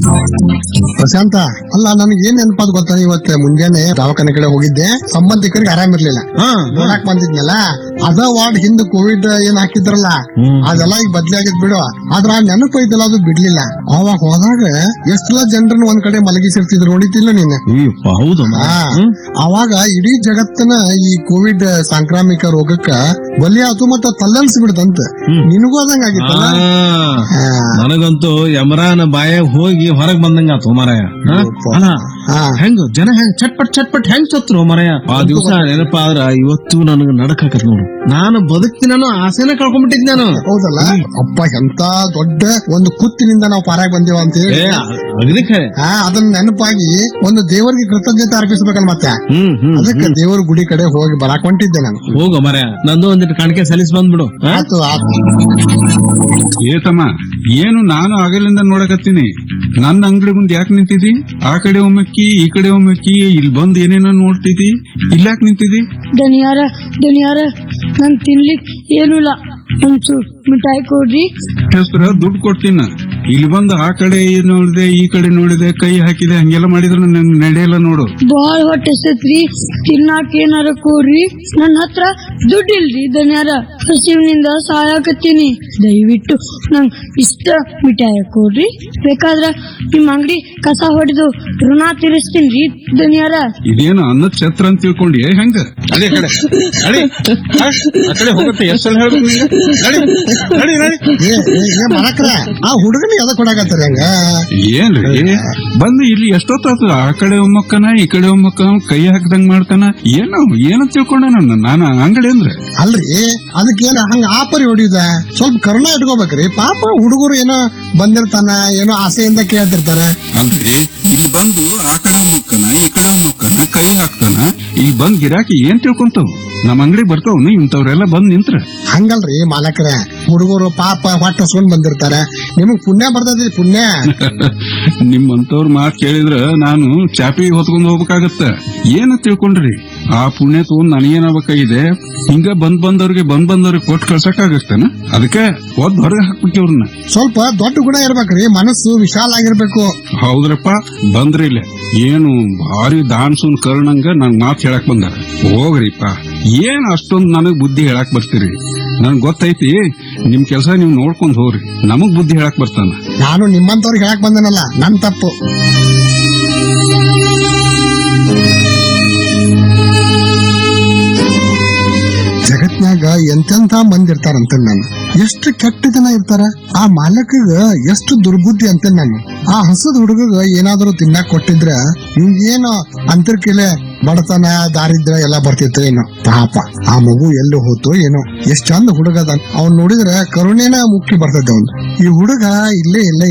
ಪ್ರಶಾಂತ ಅಲ್ಲ ನನಗೆ ಏನ್ ನೆನಪಾದ್ ಗೊತ್ತಾ ಇವತ್ತು ಮುಂಜಾನೆ ದವಾಖಾನೆ ಕಡೆ ಹೋಗಿದ್ದೆ ಸಂಬಂಧಿಕರಿಗೆ ಆರಾಮಿರ್ಲಿಲ್ಲ ನೋಡಕ್ ಬಂದಿದ್ನಲ್ಲ ಅದ ವಾರ್ಡ್ ಹಿಂದ್ ಕೋವಿಡ್ ಏನ್ ಹಾಕಿದ್ರಲ್ಲ ಅದೆಲ್ಲ ಈಗ ಬದ್ಲಿ ಆಗಿದ್ ಬಿಡು ಆದ್ರ ಆ ನೆನಪು ಐತಲ್ಲ ಅದು ಬಿಡ್ಲಿಲ್ಲ ಅವಾಗ ಹೋದಾಗ ಎಷ್ಟೆಲ್ಲ ಜನರನ್ನ ಒಂದ್ ಕಡೆ ಮಲಗಿಸಿರ್ತಿದ್ರು ನೋಡಿತಿಲ್ಲ ನೀನ್ ಅಯ್ಯಪ್ಪ ಹೌದು ಆ, ಅವಾಗ ಇಡೀ ಜಗತ್ತನ ಈ ಕೋವಿಡ್ ಸಾಂಕ್ರಾಮಿಕ ರೋಗಕ್ಕ ಬಲಿಯಾತು ಮತ್ತ ತಲ್ಲನ್ಸಿ ಬಿಡ್ತಂತ ನಿನಗೂ ಅದಂಗ ಆಗಿತ್ತಲ್ಲ ಆ, ನನಗಂತೂ ಯಮರಾನ ಬಾಯಾಗ ಹೋಗಿ ಹೊರಗ್ ಬಂದಂಗ ಆತು ಮರಯ ಯಪ್ಪ. ಅಲ್ಲ ಆ. ಹೆಂಗ್ ಜನ ಹೆಂಗ್ ಚಟ್ಪಟ್ ಚಟ್ಪಟ್ ಹೆಂಗ್ ಸತ್ರು ಮರಯ ಆ ದಿವಸ ನೆನಪಾದ್ರ ಇವತ್ತು ನನಗ ನಡಕಾಕತ್ ನೋಡು ನಾನು ಬದುಕ್ತೀನೋ ಆಸೆನ ಕಳ್ಕೊಂಡ್ಬಿಟ್ಟಿದ್ ನಾನು ಹೌದಲ್ಲ ಅಪ್ಪ ಎಂತ ದೊಡ್ಡ ಒಂದು ಕುತ್ತಿನಿಂದ ನಾವು ಪಾರಾಗ್ ಬಂದೇವ ಅಂತ ಹೇಳಿ ಏ ಅಗದಿ ಖರೆ ಆ ಅದನ್ನ ನೆನಪಾಗಿ ಒಂದು ದೇವರಿಗೆ ಕೃತಜ್ಞತೆ ಅರ್ಪಿಸ್ಬೇಕಲ್ಲ ಮತ್ತೆ ಹ್ಮ್ ಹ್ಮ್ ಅದಕ್ಕೆ ದೇವರ ಗುಡಿ ಕಡೆ ಹೋಗಿ ಬರಾಕ್ ಹೊಂಟಿದ್ದೆ ನಾನು ಹೋಗು ಮರಯ ನಂದು ಒಂದಿಟ್ಟು ಕಾಣಿಕೆ ಸಲ್ಲಿಸ್ ಬಂದ್ಬಿಡು ಆ? ಆತು ಆತು ಏತಮ್ಮ ಏನು ನಾನು ಆಗಲಿಂದ ನೋಡಕತ್ತೀನಿ ನನ್ನ ಅಂಗಡಿ ಮುಂದೆ ಯಾಕೆ ನಿಂತಿದಿ ಆ ಕಡೆ ಒಮ್ಮಕ್ಕಿ ಈ ಕಡೆ ಒಮ್ಮಕ್ಕಿ ಇಲ್ಲಿ ಬಂದ್ ಏನೇನೋ ನೋಡ್ತಿದಿ ಇಲ್ಲಾಕ್ ನಿಂತಿದಿ ದನಿಯಾರ ದನಿಯಾರ ನನ್ ತಿನ್ಲಿಕ್ ಏನೂ ಇಲ್ಲ ಒಂಚೂರ್ ಮಿಠಾಯಿ ಕೊಡ್ರಿ ಹೆಸ್ರ ದುಡ್ಡು ಕೊಡ್ತೀನ ಇಲ್ಲಿ ಬಂದು ಆ ಕಡೆ ನೋಡಿದೆ ಈ ಕಡೆ ನೋಡಿದೆ ಕೈ ಹಾಕಿದೆ ಹಂಗೆಲ್ಲ ಮಾಡಿದ್ರೆ ನಂಗೆ ನಡೆಯಲ್ಲ ನೋಡು ಬಾಳ್ ಹೊಟ್ಟೆ ಎಸತ್ರಿ ತಿನ್ನಾಕ ಏನಾರ ಕೊಡ್ರಿ ನನ್ ಹತ್ರ ದುಡ್ಡು ಇಲ್ರಿ ದನಿಯಾರ ಹಸಿವಿನಿಂದ ಸಾಯಾಕತ್ತೀನಿ ದಯವಿಟ್ಟು ನಂಗ್ ಇಷ್ಟ ಮಿಠಾಯಿ ಕೊಡ್ರಿ ಬೇಕಾದ್ರ ನಿಮ್ ಅಂಗಡಿ ಕಸ ಹೊಡೆದು ಋಣ ತೀರಿಸ್ತೀನ್ರಿ ದನಿಯಾರ ಇದೇನು ಅನ್ನದ ಛತ್ರ ಅಂತ ತಿಳ್ಕೊಂಡಿ ಹೆಂಗ ಅದೇ ಕಡೆ ನಡಿ. ಆ, ಆ ಕಡೆ ಹೋಗುತ್ತೆ ಎಷ್ಟು ಸಲ ಹೇಳ್ಬೇಕು ನಿಂಗೆ? ನಡಿ, ನಡಿ, ನಡಿ. ಏ ಏ, ಏ ಮಾಡಕ್ರ ಆ ಹುಡುಗನ ಎದ ಕೊಡಾಕತ್ತಾರ ಹಂಗ ಏನ್ರಿ ಬಂದು ಇಲ್ಲಿ ಎಷ್ಟೊತ್ತಾತು ಆ ಕಡೆ ಒಮ್ಮಕ್ಕನ ಈ ಕಡೆ ಒಮ್ಮಕ್ಕನ ಕೈ ಹಾಕ್ದಂಗ್ ಮಾಡ್ತಾನ ಏನೋ ಏನೋ ತಿಳ್ಕೊಂಡ ನಾನು ಅಂಗಡಿ ಅಂದ್ರೆ ಅಲ್ರಿ ಅದಕ್ಕೇನ ಹಂಗ ಆಪರಿ ಹೊಡಿಯುದ ಸ್ವಲ್ಪ ಕರುಣ ಇಟ್ಕೋಬೇಕ್ರಿ ಪಾಪ ಹುಡುಗರು ಏನೋ ಬಂದಿರ್ತಾನ ಏನೋ ಆಸೆಯಿಂದ ಕೇಳ್ತಿರ್ತಾನ ಅಲ್ರಿ ಇಲ್ಲಿ ಬಂದು ಆ ಕಡೆ ಒಮ್ಮಕ್ಕನ ಈ ಕಡೆ ಒಮ್ಮಕ್ಕನ ಕೈ ಹಾಕ್ತಾನ ಇಲ್ಲಿ ಬಂದ್ ಗಿರಾಕಿ ಏನ್ ತಿಳ್ಕೊಂತಾವ್ ನಮ್ ಅಂಗಡಿ ಬರ್ತಾವ್ ಇಂಥವ್ರೆಲ್ಲ ಬಂದ್ ನಿಂತ್ರ ಹಂಗಲ್ರಿ ಮಾಲಕ್ರ ಹುಡುಗರು ಪಾಪ ಹೊಟ್ಟೆ ಹಸ್ಕೊಂಡ್ ಬಂದಿರ್ತಾರ ನಿಮಗ್ ಪುಣ್ಯ ಬರ್ತದ್ರಿ ಪುಣ್ಯ ನಿಮ್ಮಂತವ್ರ ಮಾತ್ ಕೇಳಿದ್ರ ನಾನು ಚಾಪಿ ಹೊತ್ಕೊಂಡ್ ಹೋಗ್ಬೇಕಾಗತ್ತ ಏನ ತಿಳ್ಕೊಂಡ್ರಿ ಆ ಪುಣ್ಯ ತಗೊಂಡ್ ನನಗೇನಾಗಬೇಕಾಗಿದೆ ಹಿಂಗ ಬಂದ್ ಬಂದವ್ರಿಗೆ ಬಂದ್ ಬಂದವ್ರಿಗೆ ಕೊಟ್ಟು ಕಳ್ಸಕ್ಕಾಗತ್ತೇನ ಅದಕ್ಕೆ ಒದ್ ಹೊರಗೆ ಹಾಕ್ಬೇಕು ಇವ್ರನ್ನ ಸ್ವಲ್ಪ ದೊಡ್ಡ ಗುಣ ಇರ್ಬೇಕ್ರಿ ಮನಸ್ಸು ವಿಶಾಲ ಆಗಿರ್ಬೇಕು ಹೌದ್ರಪ್ಪ ಬಂದ್ರಿ ಇಲ್ಲೇ ಏನು ಭಾರಿ ದಾನ್ಸುನ್ ಕರ್ಣಂಗ ನಂಗ್ ಮಾತ್ ಹೇಳಕ್ ಬಂದಾರ ಹೋಗ್ರಿಪ್ಪ ಏನ್ ಅಷ್ಟೊಂದ್ ನನಗ್ ಬುದ್ಧಿ ಹೇಳಕ್ ಬರ್ತೀರಿ ನನ್ಗ್ ಗೊತ್ತೈತಿ ನಿಮ್ ಕೆಲ್ಸ ನೀವ್ ನೋಡ್ಕೊಂಡ್ ಹೋಗ್ರಿ ನಮಗ್ ಬುದ್ಧಿ ಹೇಳಕ್ ಬರ್ತಾನ ನಾನು ನಿಮ್ಮಂತವ್ರಿಗೆ ಹೇಳಕ್ ಬಂದನಲ್ಲ ನನ್ ತಪ್ಪು ಜಗತ್ನ್ಯಾಗ ಎಂತೆಂತ ಮಂದಿ ಇರ್ತಾರಂತ ನಾನು ಎಷ್ಟು ಕೆಟ್ಟ ಜನ ಇರ್ತಾರ ಆ ಮಾಲಕಗ ಎಷ್ಟು ದುರ್ಬುದ್ಧಿ ಅಂತ ನಾನು ಆ ಹಸದ ಹುಡುಗಗ ಏನಾದ್ರೂ ತಿನ್ನಕ್ ಕೊಟ್ಟಿದ್ರ ಹಿಂಗೇನೋ ಅಂತರ್ಕಿಲೆ ಬಡತನ ದಾರಿದ್ರ ಎಲ್ಲ ಬರ್ತಿತ್ತು ಏನೋ ಪಾಪ ಆ ಮಗು ಎಲ್ಲಿ ಹೋತೋ ಏನೋ ಎಷ್ಟ್ ಚಂದ ಹುಡುಗ ಅದ ಅವ್ನ್ ನೋಡಿದ್ರ ಕರುಣೆನ ಮುಕ್ಕಿ ಬರ್ತದ ಅವ್ನು ಈ ಹುಡುಗ ಇಲ್ಲೇ ಇಲ್ಲೇ